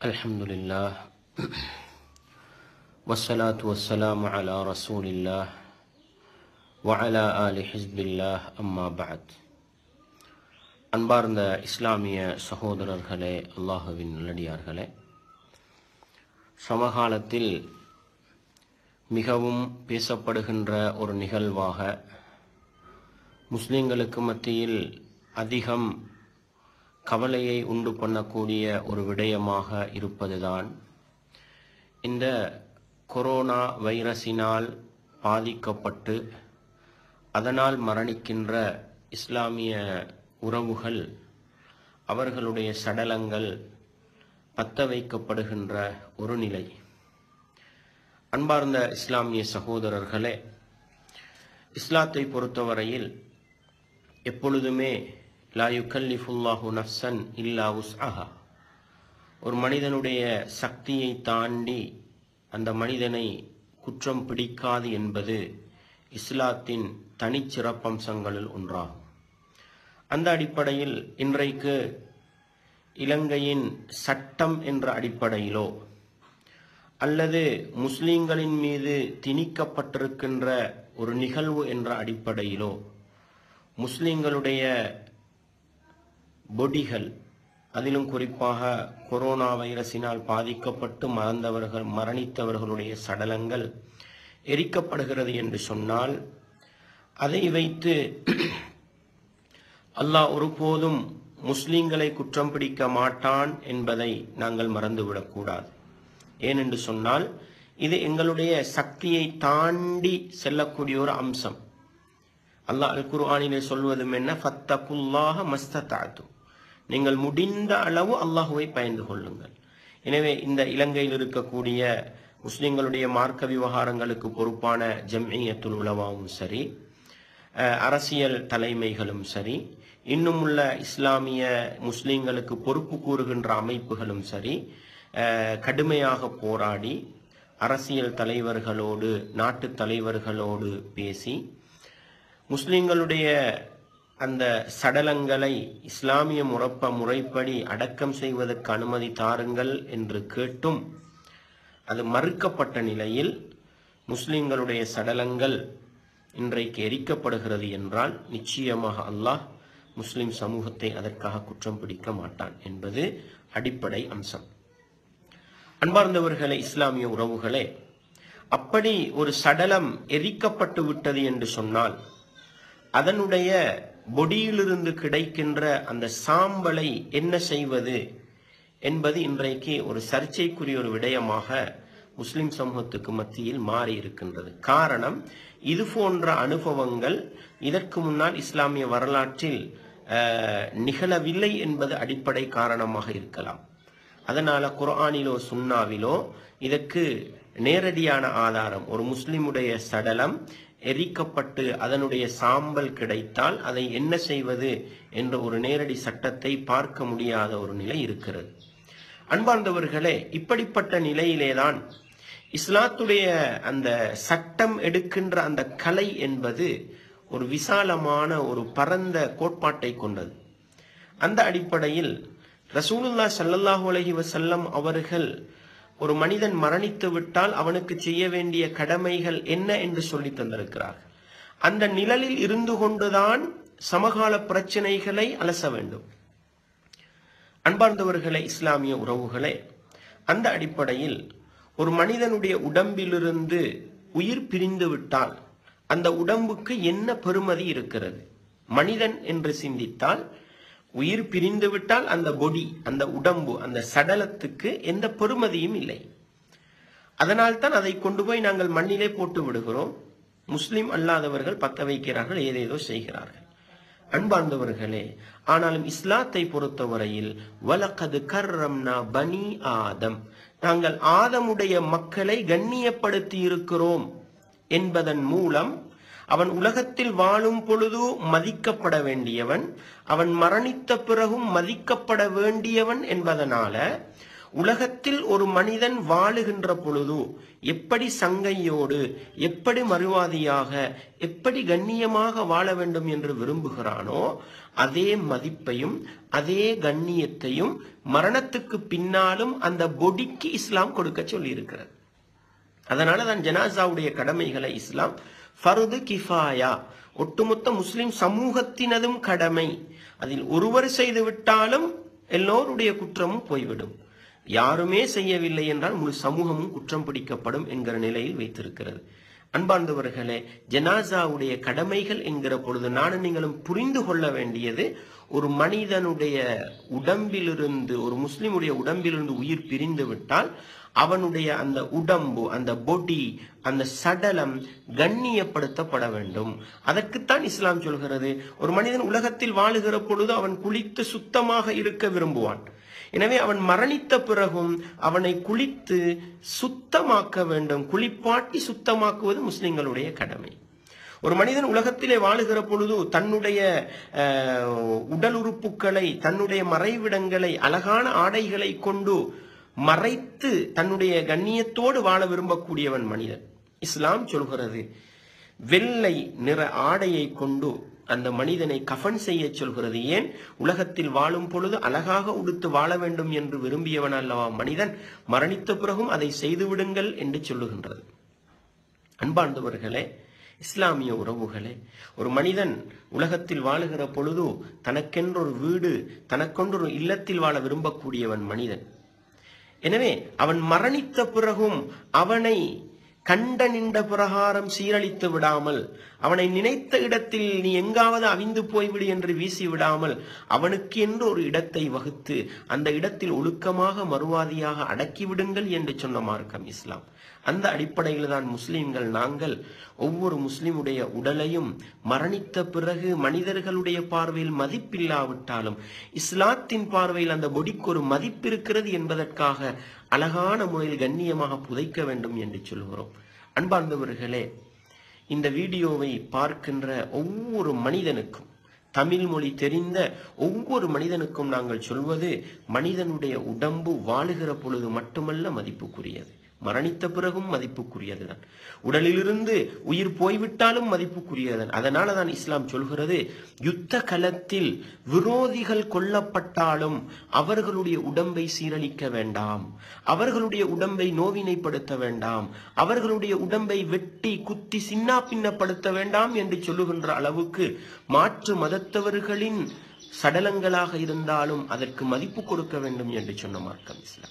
الحمد لله والصلاة والسلام على رسول الله وعلى آل حزب الله أما بعد அன்பார்ந்த இஸ்லாமிய சகோதரர்களே அல்லாஹுவின் நல்லடியார்களே சமகாலத்தில் மிகவும் பேசப்படுகின்ற ஒரு நிகழ்வாக முஸ்லிம்களுக்கு மத்தியில் அதிகம் கவலையை உண்டு பண்ணக்கூடிய ஒரு விடயமாக இருப்பதுதான் இந்த கொரோனா வைரஸினால் பாதிக்கப்பட்டு அதனால் மரணிக்கின்ற இஸ்லாமிய உறவுகள் அவர்களுடைய சடலங்கள் பத்த வைக்கப்படுகின்ற ஒரு நிலை அன்பார்ந்த இஸ்லாமிய சகோதரர்களே இஸ்லாத்தை பொறுத்தவரையில் எப்பொழுதுமே லா யுக்கல்லிஃபுல்லாஹு நஃப்சன் இல்லா உஸ்அஹா ஒரு மனிதனுடைய சக்தியை தாண்டி அந்த மனிதனை குற்றம் பிடிக்காது என்பது இஸ்லாத்தின் தனிச்சிறப்பம்சங்களில் ஒன்றாகும் அந்த அடிப்படையில் இன்றைக்கு இலங்கையின் சட்டம் என்ற அடிப்படையிலோ அல்லது முஸ்லிம்களின் மீது திணிக்கப்பட்டிருக்கின்ற ஒரு நிகழ்வு என்ற அடிப்படையிலோ முஸ்லிம்களுடைய பொடிகள் அதிலும் குறிப்பாக கொரோனா வைரஸினால் பாதிக்கப்பட்டு மறந்தவர்கள் மரணித்தவர்களுடைய சடலங்கள் எரிக்கப்படுகிறது என்று சொன்னால் அதை வைத்து அல்லாஹ் ஒருபோதும் முஸ்லிம்களை குற்றம் பிடிக்க மாட்டான் என்பதை நாங்கள் மறந்துவிடக்கூடாது ஏனென்று சொன்னால் இது எங்களுடைய சக்தியை தாண்டி செல்லக்கூடிய ஒரு அம்சம் அல்லாஹ் அல் குர்ஆனிலே சொல்வதும் என்ன ஃபத்தகுல்லாஹ மஸ்ததாத்து நீங்கள் முடிந்த அளவு அல்லாஹுவை பயந்து கொள்ளுங்கள் எனவே இந்த இலங்கையில் இருக்கக்கூடிய முஸ்லிம்களுடைய மார்க்க விவகாரங்களுக்கு பொறுப்பான ஜம்இயத்துல் உலவாவும் சரி அஹ், அரசியல் தலைமைகளும் சரி இன்னும் உள்ள இஸ்லாமிய முஸ்லிம்களுக்கு பொறுப்பு கூறுகின்ற அமைப்புகளும் சரி அஹ், கடுமையாக போராடி அரசியல் தலைவர்களோடு நாட்டு தலைவர்களோடு பேசி முஸ்லிம்களுடைய அந்த சடலங்களை இஸ்லாமிய முறப்ப முறைப்படி அடக்கம் செய்வதற்கு அனுமதி தாருங்கள் என்று கேட்டும் அது மறுக்கப்பட்ட நிலையில் முஸ்லிம்களுடைய சடலங்கள் இன்றைக்கு எரிக்கப்படுகிறது என்றால் நிச்சயமாக அல்லாஹ் முஸ்லிம் சமூகத்தை அதற்காக குற்றம் பிடிக்க மாட்டான் என்பது அடிப்படை அம்சம் அன்பார்ந்தவர்களே இஸ்லாமிய உறவுகளே அப்படி ஒரு சடலம் எரிக்கப்பட்டு விட்டது என்று சொன்னால் அதனுடைய பொடியிலிருந்து கிடைக்கின்ற அந்த சாம்பலை என்ன செய்வது என்பது இன்றைக்கு ஒரு சர்ச்சைக்குரிய ஒரு விடயமாக முஸ்லிம் சமூகத்துக்கு மத்தியில் மாறி இருக்கின்றது காரணம் இது போன்ற அனுபவங்கள் இதற்கு முன்னால் இஸ்லாமிய வரலாற்றில் அஹ், நிகழவில்லை என்பது அடிப்படை காரணமாக இருக்கலாம் அதனால குர்ஆனிலோ சுன்னாவிலோ இதற்கு நேரடியான ஆதாரம் ஒரு முஸ்லிமுடைய சடலம் எரிக்கப்பட்டு அதனுடைய சாம்பல் கிடைத்தால் அதை என்ன செய்வது என்ற ஒரு நேரடி சட்டத்தை பார்க்க முடியாத ஒரு நிலை இருக்கிறது அன்பார்ந்தவர்களே இப்படிப்பட்ட நிலையிலேதான் இஸ்லாத்துடைய அந்த சட்டம் எடுக்கின்ற அந்த கலை என்பது ஒரு விசாலமான ஒரு பரந்த கோட்பாட்டை கொண்டது அந்த அடிப்படையில் ரசூலுல்லாஹ் ஸல்லல்லாஹு அலைஹி வஸல்லம் அவர்கள் ஒரு மனிதன் மரணித்து விட்டால் அவனுக்கு செய்ய வேண்டிய கடமைகள் என்ன என்று சொல்லி தந்திருக்கிறார்கள் அந்த நிழலில் இருந்து கொண்டுதான் சமகால பிரச்சனைகளை அலச வேண்டும் அன்பார்ந்தவர்களே இஸ்லாமிய உறவுகளே அந்த அடிப்படையில் ஒரு மனிதனுடைய உடம்பிலிருந்து உயிர் பிரிந்து விட்டால் அந்த உடம்புக்கு என்ன பெருமதி இருக்கிறது மனிதன் என்று சிந்தித்தால் உயிர் பிரிந்து விட்டால் அந்த பொடி அந்த உடம்பு அந்த சடலத்துக்கு எந்த பெருமதியும் இல்லை அதனால்தான் அதை கொண்டு போய் நாங்கள் மண்ணிலே போட்டு விடுகிறோம் முஸ்லிம் அல்லாதவர்கள் பத்த வைக்கிறார்கள் ஏதேதோ செய்கிறார்கள் அன்பார்ந்தவர்களே ஆனாலும் இஸ்லாத்தை பொறுத்தவரையில் வலக்கது கர்ரம்னா பனி ஆதம் நாங்கள் ஆதமுடைய மக்களை கண்ணியப்படுத்தி இருக்கிறோம் என்பதன் மூலம் அவன் உலகத்தில் வாழும் பொழுது மதிக்கப்பட வேண்டியவன் அவன் மரணித்த பிறகும் மதிக்கப்பட வேண்டியவன் என்பதனால உலகத்தில் ஒரு மனிதன் வாழுகின்ற பொழுது எப்படி சங்கையோடு எப்படி மறுவாதியாக எப்படி கண்ணியமாக வாழ வேண்டும் என்று விரும்புகிறானோ அதே மதிப்பையும் அதே கண்ணியத்தையும் மரணத்துக்கு பின்னாலும் அந்த பொடிக்கு இஸ்லாம் கொடுக்க சொல்லி இருக்கிறது அதனால தான் ஜனாசாவுடைய கடமைகளை இஸ்லாம் ஃபருது கிஃபாயா ஒட்டுமொத்த முஸ்லிம் சமூகத்தினதும் கடமை அதில் ஒருவர் செய்து விட்டாலும் எல்லோருடைய குற்றமும் போய்விடும் யாருமே செய்யவில்லை என்றால் முழு சமூகமும் குற்றம் பிடிக்கப்படும் என்கிற நிலையில் வைத்திருக்கிறது அன்பார்ந்தவர்களே ஜனாசாவுடைய கடமைகள் என்கிற பொழுது நானும் நீங்களும் புரிந்து கொள்ள வேண்டியது ஒரு மனிதனுடைய உடம்பிலிருந்து ஒரு முஸ்லிமுடைய உடம்பிலிருந்து உயிர் பிரிந்து விட்டால் அவனுடைய அந்த உடம்பு அந்த பொடி அந்த சடலம் கண்ணியப்படுத்தப்பட வேண்டும் அதற்குத்தான் இஸ்லாம் சொல்கிறது ஒரு மனிதன் உலகத்தில் வாழுகிற பொழுது அவன் குளித்து சுத்தமாக இருக்க விரும்புவான் எனவே அவன் மரணித்த பிறகும் அவனை குளித்து சுத்தமாக்க வேண்டும் குளிப்பாட்டி சுத்தமாக்குவது முஸ்லிம்களுடைய கடமை ஒரு மனிதன் உலகத்திலே வாழுகிற பொழுது தன்னுடைய அஹ், உடல் உறுப்புகளை தன்னுடைய மறைவிடங்களை அழகான ஆடைகளை கொண்டு மறைத்து தன்னுடைய கண்ணியத்தோடு வாழ விரும்பக்கூடியவன் மனிதன் இஸ்லாம் சொல்கிறது வெள்ளை நிற ஆடையை கொண்டு அந்த மனிதனை கஃன் செய்ய சொல்கிறது ஏன் உலகத்தில் வாழும் பொழுது அழகாக உடுத்து வாழ வேண்டும் என்று விரும்பியவன் அல்லவா மனிதன் மரணித்த பிறகும் அதை செய்து விடுங்கள் என்று சொல்லுகின்றது அன்பார்ந்தவர்களே இஸ்லாமிய உறவுகளே ஒரு மனிதன் உலகத்தில் வாழுகிற பொழுது தனக்கென்ற ஒரு வீடு தனக்கொன்று ஒரு இல்லத்தில் வாழ விரும்பக்கூடியவன் மனிதன் எனவே அவன் மரணித்த பிறகும் அவனை கண்ட நின்ற பிரகாரம் சீரழித்து விடாமல் அவனை நினைத்த இடத்தில் நீ எங்காவது அவிந்து போய்விடு என்று வீசி விடாமல் அவனுக்கு என்று ஒரு இடத்தை வகுத்து அந்த இடத்தில் ஒழுக்கமாக மறுவாதியாக அடக்கி விடுங்கள் என்று சொன்ன மார்க்கம் இஸ்லாம் அந்த அடிப்படையில் தான் முஸ்லிம்கள் நாங்கள் ஒவ்வொரு முஸ்லிமுடைய உடலையும் மரணித்த பிறகு மனிதர்களுடைய பார்வையில் மதிப்பில்லாவிட்டாலும் இஸ்லாத்தின் பார்வையில் அந்த பொடிக்கு ஒரு மதிப்பு இருக்கிறது என்பதற்காக அழகான முறையில் கண்ணியமாக புதைக்க வேண்டும் என்று சொல்கிறோம் அன்பார்ந்தவர்களே இந்த வீடியோவை பார்க்கின்ற ஒவ்வொரு மனிதனுக்கும் தமிழ் மொழி தெரிந்த ஒவ்வொரு மனிதனுக்கும் நாங்கள் சொல்வது மனிதனுடைய உடம்பு வாழுகிற பொழுது மட்டுமல்ல மதிப்புக்குரியது மரணித்த பிறகும் மதிப்புக்குரியதுதான் உடலிலிருந்து உயிர் போய்விட்டாலும் மதிப்புக்குரியதுதான் அதனால தான் இஸ்லாம் சொல்கிறது யுத்த களத்தில் விரோதிகள் கொல்லப்பட்டாலும் அவர்களுடைய உடம்பை சீரழிக்க வேண்டாம் அவர்களுடைய உடம்பை நோவினைப்படுத்த வேண்டாம் அவர்களுடைய உடம்பை வெட்டி குத்தி சின்னா பின்னப்படுத்த வேண்டாம் என்று சொல்லுகின்ற அளவுக்கு மாற்று மதத்தவர்களின் சடலங்களாக இருந்தாலும் அதற்கு மதிப்பு கொடுக்க வேண்டும் என்று சொன்ன மார்க்கம் இஸ்லாம்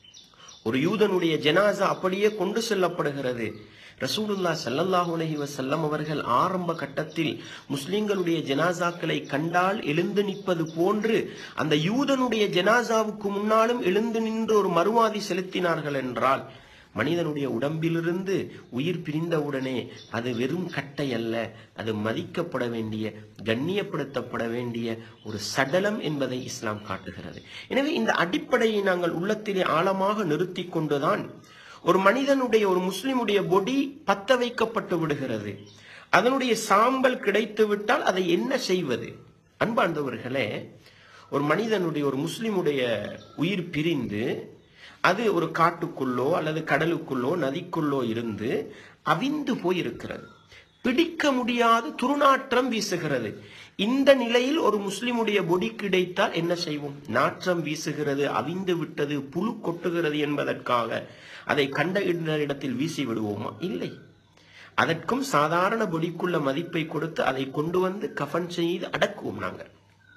ஒரு யூதனுடைய ஜனாசா அப்படியே கொண்டு செல்லப்படுகிறது ரசூலுல்லா ஸல்லல்லாஹு அலைஹி வஸல்லம் அவர்கள் ஆரம்ப கட்டத்தில் முஸ்லிம்களுடைய ஜனாசாக்களை கண்டால் எழுந்து நிற்பது போன்று அந்த யூதனுடைய ஜனாசாவுக்கு முன்னாலும் எழுந்து நின்று ஒரு மறுவாதி செலுத்தினார்கள் என்றால் மனிதனுடைய உடம்பிலிருந்து உயிர் பிரிந்தவுடனே அது வெறும் கட்டை அல்ல அது மதிக்கப்பட வேண்டிய கண்ணியப்படுத்தப்பட வேண்டிய ஒரு சடலம் என்பதை இஸ்லாம் காட்டுகிறது எனவே இந்த அடிப்படையை நாங்கள் உள்ளத்திலே ஆழமாக நிறுத்தி கொண்டுதான் ஒரு மனிதனுடைய ஒரு முஸ்லிமுடைய பொடி பத்த வைக்கப்பட்டு விடுகிறது அதனுடைய சாம்பல் கிடைத்து விட்டால் அதை என்ன செய்வது அன்பார்ந்தவர்களே ஒரு மனிதனுடைய ஒரு முஸ்லிமுடைய உயிர் பிரிந்து அது ஒரு காட்டுக்குள்ளோ அல்லது கடலுக்குள்ளோ நதிக்குள்ளோ இருந்து அவிந்து போயிருக்கிறது பிடிக்க முடியாத துர்நாற்றம் வீசுகிறது இந்த நிலையில் ஒரு முஸ்லிமுடைய பொடி கிடைத்தால் என்ன செய்வோம் நாற்றம் வீசுகிறது அவிந்து விட்டது புழு கொட்டுகிறது என்பதற்காக அதை கண்ட இடத்தில் வீசி விடுவோமா இல்லை அதற்கும் சாதாரண பொடிக்குள்ள மதிப்பை கொடுத்து அதை கொண்டு வந்து கஃன் செய்து அடக்குவோம் நாங்கள்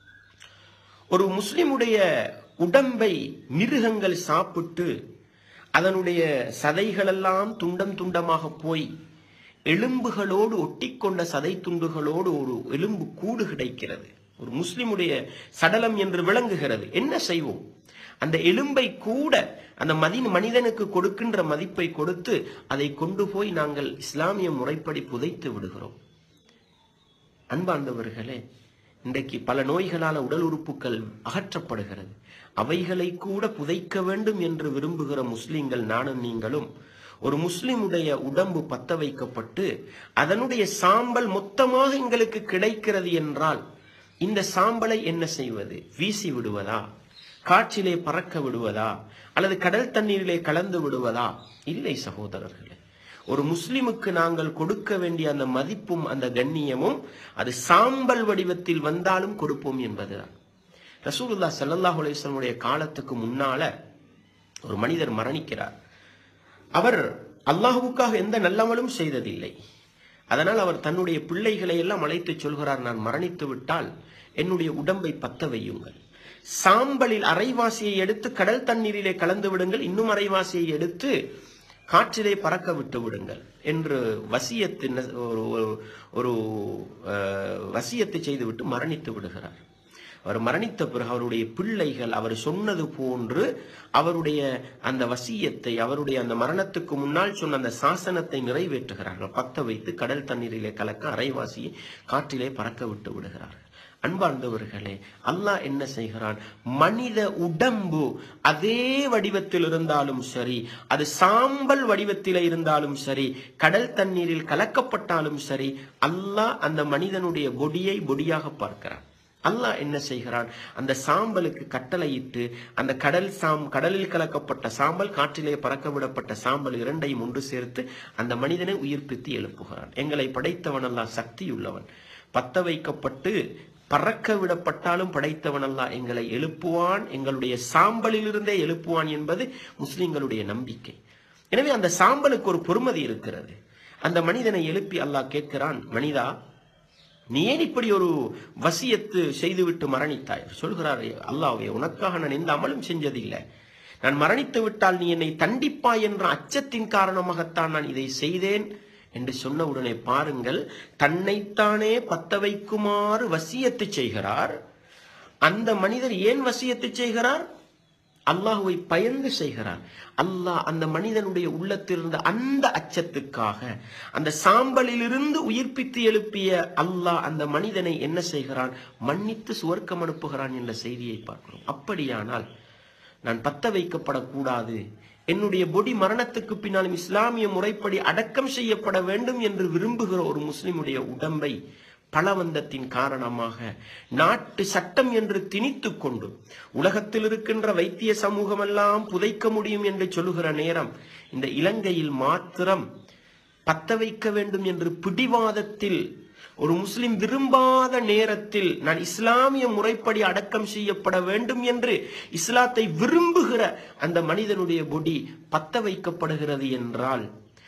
ஒரு முஸ்லிமுடைய உடம்பை மிருகங்கள் சாப்பிட்டு அதனுடைய சதைகளெல்லாம் துண்டம் துண்டமாக போய் எலும்புகளோடு ஒட்டிக்கொண்ட சதை துண்டுகளோடு ஒரு எலும்பு கூடு கிடைக்கிறது ஒரு முஸ்லிமுடைய சடலம் என்று விளங்குகிறது என்ன செய்வோம் அந்த எலும்பை கூட அந்த மதி மனிதனுக்கு கொடுக்கின்ற மதிப்பை கொடுத்து அதை கொண்டு போய் நாங்கள் இஸ்லாமிய முறைப்படி புதைத்து விடுகிறோம் அன்பார்ந்தவர்களே இன்றைக்கு பல நோய்களால உடல் உறுப்புகள் அகற்றப்படுகிறது அவைகளை கூட புதைக்க வேண்டும் என்று விரும்புகிற முஸ்லிம்கள் நானும் நீங்களும் ஒரு முஸ்லிமுடைய உடம்பு பத்த வைக்கப்பட்டு அதனுடைய சாம்பல் மொத்தமாக எங்களுக்கு கிடைக்கிறது என்றால் இந்த சாம்பலை என்ன செய்வது வீசி விடுவதா காற்றிலே பறக்க விடுவதா அல்லது கடல் தண்ணீரிலே கலந்து விடுவதா இல்லை சகோதரர்களே ஒரு முஸ்லிமுக்கு நாங்கள் கொடுக்க வேண்டிய அந்த மதிப்பும் அந்த கண்ணியமும் அது சாம்பல் வடிவத்தில் வந்தாலும் கொடுப்போம் என்பதுதான் ரசூலுல்லாஹ் ஸல்லல்லாஹு அலைஹி வஸல்லமுடைய காலத்துக்கு முன்னால ஒரு மனிதர் மரணிக்கிறார் அவர் அல்லாஹுவுக்காக எந்த நல்லமலும் செய்ததில்லை அதனால் அவர் தன்னுடைய பிள்ளைகளை எல்லாம் அழைத்து சொல்கிறார் நான் மரணித்து விட்டால் என்னுடைய உடம்பை பத்த வையுங்கள் சாம்பலில் அரைவாசியை எடுத்து கடல் தண்ணீரிலே கலந்து விடுங்கள் இன்னும் அரைவாசியை எடுத்து காற்றிலே பறக்க விட்டு விடுங்கள் என்று வசியத்தின் ஒரு ஒரு- ஒரு அஹ், வசியத்தை செய்துவிட்டு மரணித்து விடுகிறார் அவர் மரணித்த பிறகு அவருடைய பிள்ளைகள் அவர் சொன்னது போன்று அவருடைய அந்த வசியத்தை அவருடைய அந்த மரணத்துக்கு முன்னால் சொன்ன அந்த சாசனத்தை நிறைவேற்றுகிறார்கள் பத்த வைத்து கடல் தண்ணீரிலே கலக்க அரைவாசியை காற்றிலே பறக்க விட்டு விடுகிறார்கள் அன்பார்ந்தவர்களே அல்லாஹ் என்ன செய்கிறான் மனித உடம்பு அதே வடிவத்தில் இருந்தாலும் சரி அது சாம்பல் வடிவத்தில் இருந்தாலும் சரி கடல் தண்ணீரில் கலக்கப்பட்டாலும் சரி அல்லாஹ் அந்த மனிதனுடைய பொடியை பொடியாக பார்க்கிறான் அல்லாஹ் என்ன செய்கிறான் அந்த சாம்பலுக்கு கட்டளையிட்டு அந்த கடல் சாம் கடலில் கலக்கப்பட்ட சாம்பல் காற்றிலே பறக்க விடப்பட்ட சாம்பல் இரண்டையும் ஒன்று சேர்த்து அந்த மனிதனை உயிர்ப்பித்து எழுப்புகிறான் எங்களை படைத்தவன் அல்லாஹ் சக்தியுள்ளவன் பத்த வைக்கப்பட்டு பறக்க விடப்பட்டாலும் படைத்தவன் அல்லாஹ் எங்களை எழுப்புவான் எங்களுடைய சாம்பலிலிருந்தே எழுப்புவான் என்பது முஸ்லிம்களுடைய நம்பிக்கை எனவே அந்த சாம்பலுக்கு ஒரு பொறுமதி இருக்கிறது அந்த மனிதனை எழுப்பி அல்லாஹ் கேட்கிறான் மனிதா நீ ஏன் இப்படி ஒரு வசியத்து செய்துவிட்டு மரணித்தாய் சொல்கிறார் அல்லாஹ்வே உனக்காக நான் எந்த அமலும் செஞ்சதில்லை நான் மரணித்து விட்டால் நீ என்னை தண்டிப்பாய் என்ற அச்சத்தின் காரணமாகத்தான் நான் இதை செய்தேன் என்று சொன்ன உடனே பாருங்கள் தன்னைத்தானே பத்த வைக்குமாறு வசியத்து செய்கிறார் அந்த மனிதர் ஏன் வசியத்து செய்கிறார் அல்லாஹுவை பயந்து செய்கிறார் அல்லாஹ் அந்த மனிதனுடைய உள்ளத்திலிருந்த அந்த அச்சத்துக்காக அந்த சாம்பலிலிருந்து உயிர்ப்பித்து எழுப்பிய அல்லாஹ் அந்த மனிதனை என்ன செய்கிறான் மன்னித்து சுவர்க்கம் அனுப்புகிறான் என்ற செய்தியை பார்க்கிறோம் அப்படியானால் நான் பத்த வைக்கப்படக்கூடாது என்னுடைய பொடி மரணத்துக்கு பின்னாலும் இஸ்லாமிய முறைப்படி அடக்கம் செய்யப்பட வேண்டும் என்று விரும்புகிற ஒரு முஸ்லிமுடைய உடம்பை பலவந்தத்தின் காரணமாக நாட்டு சட்டம் என்று திணித்துக் கொண்டு உலகத்தில் இருக்கின்ற வைத்திய சமூகமெல்லாம் புதைக்க முடியும் என்று சொல்லுகிற நேரம் இந்த இலங்கையில் மாத்திரம் பத்த வைக்க வேண்டும் என்று பிடிவாதத்தில் ஒரு முஸ்லிம் விரும்பாத நேரத்தில் நான் இஸ்லாமிய முறைப்படி அடக்கம் செய்யப்பட வேண்டும் என்று இஸ்லாத்தை விரும்புகிற அந்த மனிதனுடைய பொடி பத்த வைக்கப்படுகிறது என்றால்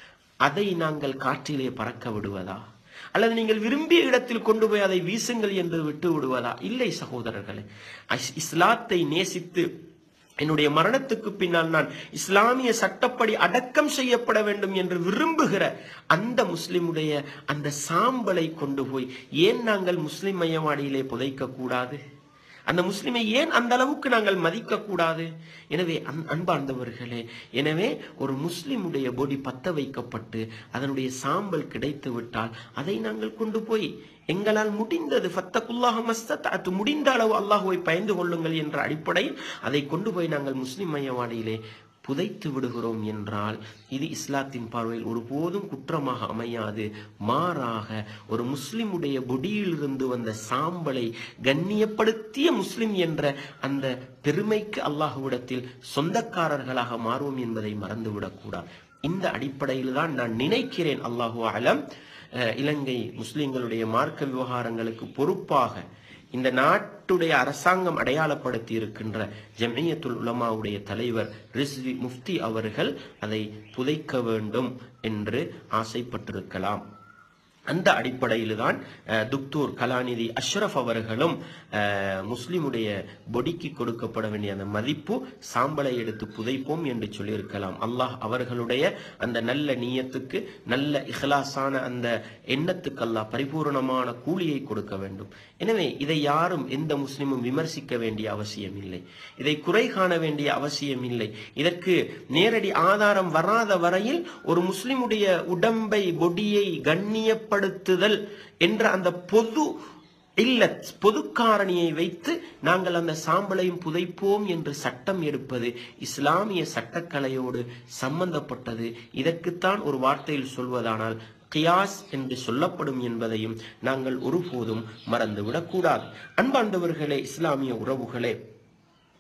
அதை நாங்கள் காற்றிலே பறக்க விடுவதா அல்லது நீங்கள் விரும்பிய இடத்தில் கொண்டு போய் அதை வீசுங்கள் என்று விட்டு விடுவதா இல்லை சகோதரர்களே அஸ்- இஸ்லாத்தை நேசித்து என்னுடைய மரணத்துக்கு பின்னால் நான் இஸ்லாமிய சட்டப்படி அடக்கம் செய்யப்பட வேண்டும் என்று விரும்புகிற அந்த முஸ்லிமுடைய அந்த சாம்பலை கொண்டு போய் ஏன் நாங்கள் முஸ்லிம் மையவாடியிலே புதைக்க கூடாது அந்த முஸ்லிமை ஏன் அந்த அளவுக்கு நாங்கள் மதிக்க கூடாது எனவே அன்- அன்பார்ந்தவர்களே எனவே ஒரு முஸ்லிமுடைய பொடி பத்த வைக்கப்பட்டு அதனுடைய சாம்பல் கிடைத்து விட்டால் அதை நாங்கள் கொண்டு போய் எங்களால் முடிந்தது ஃபத்தகுல்லாஹ மஸ்தத் முடிந்த அளவு அல்லாஹுவை பயந்து கொள்ளுங்கள் என்ற அடிப்படையில் அதை கொண்டு போய் நாங்கள் முஸ்லிம் மையவாடியிலே புதைத்து விடுகிறோம் என்றால் இது இஸ்லாத்தின் பார்வையில் ஒருபோதும் குற்றமாக அமையாது மாறாக ஒரு முஸ்லிமுடைய பொடியிலிருந்து வந்த சாம்பலை கண்ணியப்படுத்திய முஸ்லிம் என்ற அந்த பெருமைக்கு அல்லாஹுவிடத்தில் சொந்தக்காரர்களாக மாறுவோம் என்பதை மறந்துவிடக்கூடாது இந்த அடிப்படையில் தான் நான் நினைக்கிறேன் அல்லாஹு அலம் அஹ், இலங்கை முஸ்லிம்களுடைய மார்க்க விவகாரங்களுக்கு பொறுப்பாக இந்த நாட்டுடைய அரசாங்கம் அடையாளப்படுத்தி இருக்கின்ற ஜமியத்துல் உலமாவுடைய தலைவர் ரிஸ்வி முஃப்தி அவர்கள் அதை புதைக்க வேண்டும் என்று ஆசைப்பட்டிருக்கலாம் அந்த அடிப்படையில் தான் துக்தூர் கலாநிதி அஷ்ரஃப் அவர்களும் அஹ், முஸ்லிமுடைய பொடிக்கு கொடுக்கப்பட வேண்டிய அந்த மதிப்பு சாம்பலை எடுத்து புதைப்போம் என்று சொல்லியிருக்கலாம் அல்லாஹ் அவர்களுடைய அந்த நல்ல நீயத்துக்கு நல்ல இஹ்லாஸான அந்த எண்ணத்துக்கு அல்லாஹ் பரிபூரணமான கூலியை கொடுக்க வேண்டும் எனவே இதை யாரும் எந்த முஸ்லிமும் விமர்சிக்க வேண்டிய அவசியம் இல்லை இதை குறை காண வேண்டிய அவசியம் இல்லை இதற்கு நேரடி ஆதாரம் வராத வரையில் ஒரு முஸ்லிமுடைய உடம்பை பொடியை கண்ணியப்படுத்துதல் என்ற அந்த பொது இல்ல பொது காரணியை வைத்து நாங்கள் அந்த சாம்பலையும் புதைப்போம் என்று சட்டம் எடுப்பது இஸ்லாமிய சட்டக்கலையோடு சம்பந்தப்பட்டது இதற்குத்தான் ஒரு வார்த்தையில் சொல்வதானால் கியாஸ் என்று சொல்லப்படும் என்பதையும் நாங்கள் ஒருபோதும் மறந்துவிடக்கூடாது அன்பாண்டவர்களே இஸ்லாமிய உறவுகளே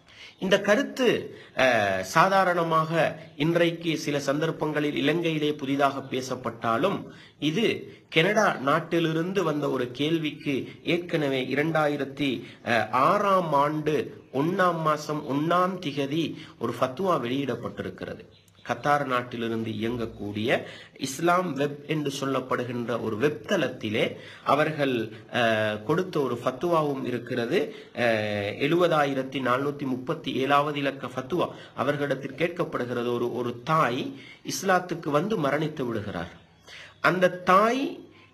இந்த கருத்து அஹ், சாதாரணமாக இன்றைக்கு சில சந்தர்ப்பங்களில் இலங்கையிலே புதிதாக பேசப்பட்டாலும் இது கனடா நாட்டிலிருந்து வந்த ஒரு கேள்விக்கு ஏற்கனவே இரண்டாயிரத்தி அஹ், ஆறாம் ஆண்டு ஒன்னாம் மாசம் ஒன்னாம் திகதி ஒரு ஃபத்துவா வெளியிடப்பட்டிருக்கிறது கத்தார் நாட்டிலிருந்து இயங்கக்கூடிய இஸ்லாம் வெப் என்று சொல்லப்படுகின்ற ஒரு வெப் தளத்திலே அவர்கள் அஹ், கொடுத்த ஒரு ஃபத்துவாவும் இருக்கிறது எழுபதாயிரத்தி நானூத்தி முப்பத்தி ஏழாவது இலக்க ஃபத்துவா அவர்களிடத்தில் கேட்கப்படுகிறது ஒரு ஒரு தாய் இஸ்லாத்துக்கு வந்து மரணித்து விடுகிறார் அந்த தாய்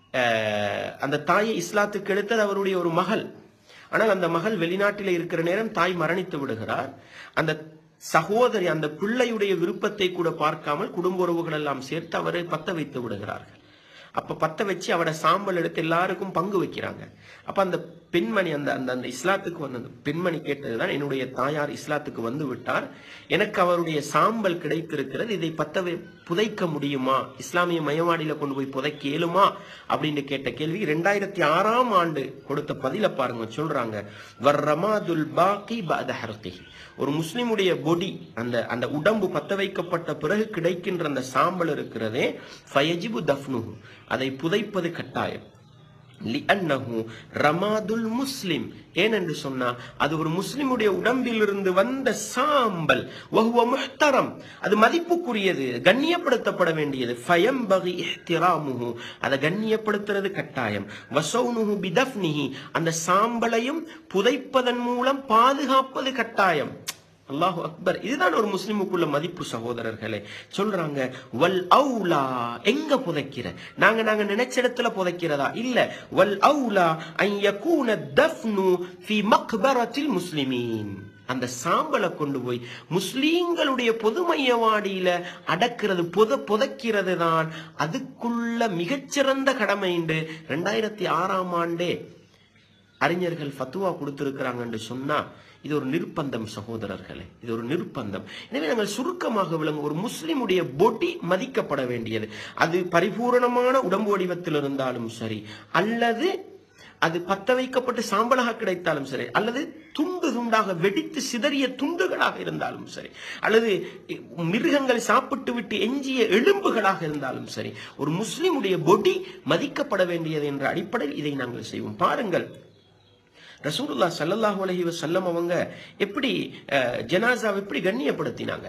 அஹ், அந்த தாயை இஸ்லாத்துக்கு எடுத்தது அவருடைய ஒரு மகள் ஆனால் அந்த மகள் வெளிநாட்டில் இருக்கிற நேரம் தாய் மரணித்து விடுகிறார் அந்த சகோதரி அந்த பிள்ளையுடைய விருப்பத்தை கூட பார்க்காமல் குடும்ப உறவுகள் எல்லாம் சேர்த்து அவரை பத்த வைத்து விடுகிறார்கள் அப்ப பத்த வச்சு அவட சாம்பல் எடுத்து எல்லாருக்கும் பங்கு வைக்கிறாங்க அப்ப அந்த பெண்மணி அந்த அந்த அந்த இஸ்லாத்துக்கு வந்த அந்த பெண்மணி கேட்டதுதான் என்னுடைய தாயார் இஸ்லாத்துக்கு வந்து விட்டார் எனக்கு அவருடைய சாம்பல் கிடைத்திருக்கிறது இதை பத்த வை- புதைக்க முடியுமா இஸ்லாமிய மயவாடியில கொண்டு போய் புதைக்க இயலுமா அப்படின்னு கேட்ட கேள்வி ரெண்டாயிரத்தி ஆறாம் ஆண்டு கொடுத்த பதில பாருங்க சொல்றாங்க வர்ரமாதுல் பாக்கி பஅத ஹர்கிஹி ஒரு முஸ்லிமுடைய பொடி அந்த அந்த உடம்பு பத்த வைக்கப்பட்ட பிறகு கிடைக்கின்ற அந்த சாம்பல் இருக்கிறதே ஃபயஜிபு தஃப்னுஹு அதை புதைப்பது கட்டாயம் லிஅன்னஹு ரமாதுல் முஸ்லிம் ஏனென்று சொன்னா அது ஒரு முஸ்லிமுடைய உடம்பிலிருந்து வந்த சாம்பல் வஹுவ முஹ்தரம் அது மதிப்புக்குரியது கண்ணியப்படுத்தப்பட வேண்டியது ஃபயம்பகி இஹ்திராமுஹு அதை கண்ணியப்படுத்துறது கட்டாயம் வசௌனுஹு பிதஃப்னிஹி அந்த சாம்பலையும் புதைப்பதன் மூலம் பாதுகாப்பது கட்டாயம் அல்லாஹு அக்பர் இதுதான் ஒரு முஸ்லிமுக்குள்ள மதிப்பு சகோதரர்களே சொல்றாங்க வல் அவுலா எங்க புதைக்கிற நாங்க நாங்க நினைச்ச இடத்துல புதைக்கிறதா இல்ல வல் அவுலா அன் யகூன தஃப்னு ஃபி மக்பரத்தில் முஸ்லிமீன் அந்த சாம்பலை கொண்டு போய் முஸ்லீம்களுடைய பொது மையவாடியில அடக்கிறது புத புதைக்கிறது தான் அதுக்குள்ள மிகச்சிறந்த கடமை என்று ரெண்டாயிரத்தி ஆறாம் ஆண்டே அறிஞர்கள் ஃபத்துவா கொடுத்திருக்கிறாங்கன்னு சொன்னா இது ஒரு நிர்பந்தம் சகோதரர்களே இது ஒரு நிர்பந்தம் எனவே நாங்கள் சுருக்கமாக விளங்கும் ஒரு முஸ்லிமுடைய பொடி மதிக்கப்பட வேண்டியது அது பரிபூரணமான உடம்பு வடிவத்தில் இருந்தாலும் சரி அல்லது அது பத்த வைக்கப்பட்டு சாம்பலாக கிடைத்தாலும் சரி அல்லது துண்டு துண்டாக வெடித்து சிதறிய துண்டுகளாக இருந்தாலும் சரி அல்லது மிருகங்கள் சாப்பிட்டு விட்டு எஞ்சிய எலும்புகளாக இருந்தாலும் சரி ஒரு முஸ்லிமுடைய பொடி மதிக்கப்பட வேண்டியது என்ற அடிப்படையில் இதை நாங்கள் செய்வோம் பாருங்கள் ரசூலுல்லா ஸல்லல்லாஹு அலைஹி வஸல்லம் அவங்க எப்படி அஹ், ஜனாசாவை எப்படி கண்ணியப்படுத்தினாங்க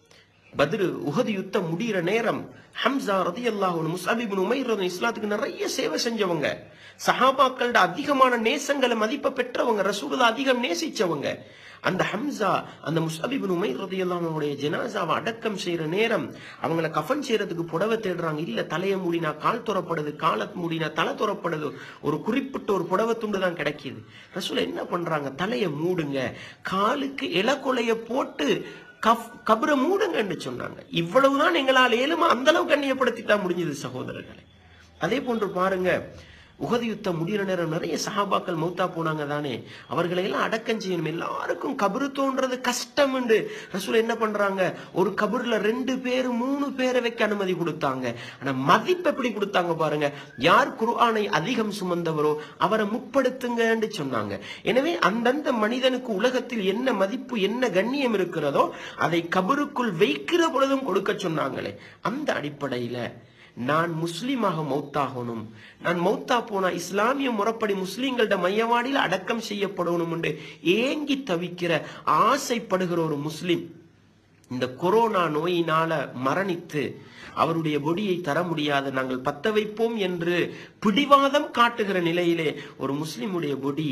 பத்ரு உஹது யுத்தம் முடியிற நேரம் ஹம்சா ரதியல்லாஹு அன்ஹு முஸ்அப் இப்னு உமைர் ரதி இஸ்லாத்துக்கு நிறைய சேவை செஞ்சவங்க சஹாபாக்களோட அதிகமான நேசங்களை மதிப்பை பெற்றவங்க ரசூலுல்லா அதிகம் நேசிச்சவங்க அந்த ஹம்சா அந்த முஸ்அப் இப்னு உமைர் ரதியல்லாஹு அவங்களுடைய ஜனாசாவை அடக்கம் செய்யற நேரம் அவங்கள கஃன் செய்யறதுக்கு புடவை தேடுறாங்க இல்ல தலையை மூடினா கால் துறப்படுது காலை மூடினா தலை துறப்படுது ஒரு குறிப்பிட்ட ஒரு புடவை துண்டு தான் கிடைக்குது ரசூல் என்ன பண்றாங்க தலையை மூடுங்க காலுக்கு இலக்கொலைய போட்டு கஃப் கபரை மூடுங்கன்னு சொன்னாங்க இவ்வளவுதான் எங்களால் ஏழுமா அந்த அளவு கண்ணியப்படுத்தித்தான் முடிஞ்சது சகோதரர்களே அதே போன்று பாருங்க உகது யுத்தம் முடிகிற நேரம் நிறைய சஹாபாக்கள் மௌத்தா போனாங்க தானே அவர்களை எல்லாம் அடக்கம் செய்யணும் எல்லாருக்கும் கபரு தோன்றது கஷ்டம் என்று ரசூல் என்ன பண்றாங்க ஒரு கபருல ரெண்டு பேர் மூணு பேரை வைக்க அனுமதி கொடுத்தாங்க ஆனா மதிப்பு எப்படி கொடுத்தாங்க பாருங்க யார் குர்ஆனை அதிகம் சுமந்தவரோ அவரை முற்படுத்துங்கன்னு சொன்னாங்க எனவே அந்தந்த மனிதனுக்கு உலகத்தில் என்ன மதிப்பு என்ன கண்ணியம் இருக்கிறதோ அதை கபருக்குள் வைக்கிற பொழுதும் கொடுக்க சொன்னாங்களே அந்த அடிப்படையில நான் முஸ்லீமாக மௌத்தாகணும் நான் மௌத்தா போனா இஸ்லாமிய முறைப்படி முஸ்லீம்களோட மையவாடியில் அடக்கம் செய்யப்படணும் என்று ஏங்கி தவிக்கிற ஆசைப்படுகிற ஒரு முஸ்லிம் இந்த கொரோனா நோயினால மரணித்து அவருடைய பொடியை தர முடியாது நாங்கள் பத்த வைப்போம் என்று பிடிவாதம் காட்டுகிற நிலையிலே ஒரு முஸ்லிமுடைய பொடி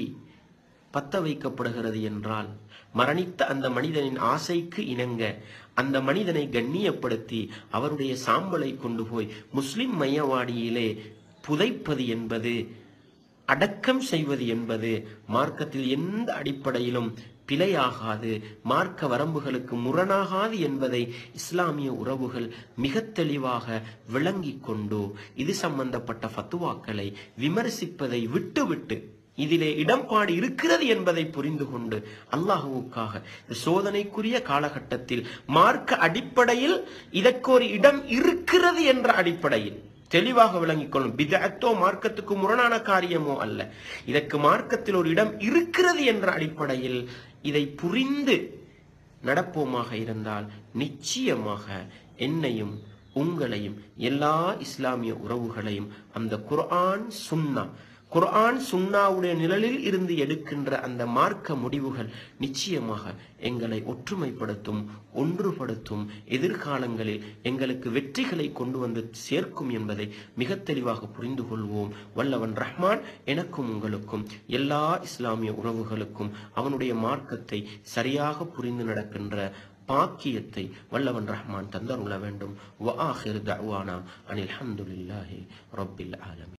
பத்த வைக்கப்படுகிறது என்றால் மரணித்த அந்த மனிதனின் ஆசைக்கு இணங்க அந்த மனிதனை கண்ணியப்படுத்தி அவருடைய சாம்பலை கொண்டு போய் முஸ்லிம் மையவாடியிலே புதைப்பது என்பது அடக்கம் செய்வது என்பது மார்க்கத்தில் எந்த அடிப்படையிலும் பிழையாகாது மார்க்க வரம்புகளுக்கு முரணாகாது என்பதை இஸ்லாமிய உறவுகள் மிக தெளிவாக விளங்கிக் கொண்டு இது சம்பந்தப்பட்ட ஃபத்துவாக்களை விமர்சிப்பதை விட்டுவிட்டு இதிலே இடம்பாடு இருக்கிறது என்பதை புரிந்து கொண்டு அல்லாஹுவுக்காக இந்த சோதனைக்குரிய காலகட்டத்தில் மார்க்க அடிப்படையில் இதற்கு ஒரு இடம் இருக்கிறது என்ற அடிப்படையில் தெளிவாக விளங்கிக் கொள்ளும் பிதத்தோ மார்க்கத்துக்கு முரணான காரியமோ அல்ல இதற்கு மார்க்கத்தில் ஒரு இடம் இருக்கிறது என்ற அடிப்படையில் இதை புரிந்து நடப்போமாக இருந்தால் நிச்சயமாக என்னையும் உங்களையும் எல்லா இஸ்லாமிய உறவுகளையும் அந்த குர்ஆன் சுன்னா குர்ஆன் சுன்னாவுடைய நிழலில் இருந்து எடுக்கின்ற அந்த மார்க்க முடிவுகள் நிச்சயமாக எங்களை ஒற்றுமைப்படுத்தும் ஒன்றுபடுத்தும் எதிர்காலங்களில் எங்களுக்கு வெற்றிகளை கொண்டு வந்து சேர்க்கும் என்பதை மிக தெளிவாக புரிந்து கொள்வோம் வல்லவன் ரஹ்மான் எனக்கும் உங்களுக்கும் எல்லா இஸ்லாமிய உறவுகளுக்கும் அவனுடைய மார்க்கத்தை சரியாக புரிந்து நடக்கின்ற பாக்கியத்தை வல்லவன் ரஹ்மான் தந்தருள வேண்டும் வ ஆஹிர் தஅவானா அனில் ஹம்துலில்லாஹி ரப்பில் ஆலமீன்